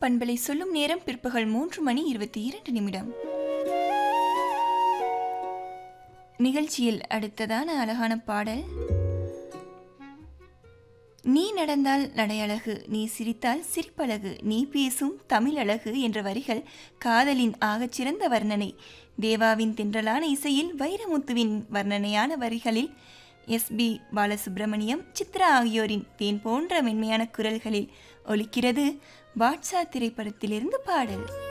பண்பலை சொல்லும் நேரம் பிற்பகல் மூன்று மணி இருபத்தி இரண்டு நிமிடம் நிகழ்ச்சியில் அடுத்ததான அழகான பாடல் நீ நடந்தால் நடையழகு நீ சிரித்தால் சிரிப்பழகு நீ பேசும் தமிழழகு என்ற வரிகள் காதலின் ஆகச்சிறந்த வர்ணனை தேவாவின் தென்றலான இசையில் வைரமுத்துவின் வர்ணனையான வரிகளில் எஸ் பி பாலசுப்ரமணியம் சித்ரா ஆகியோரின் தேன் போன்ற மென்மையான குரல்களில் ஒலிக்கிறது வாட்ஸா திரைப்படத்திலிருந்து பாடல்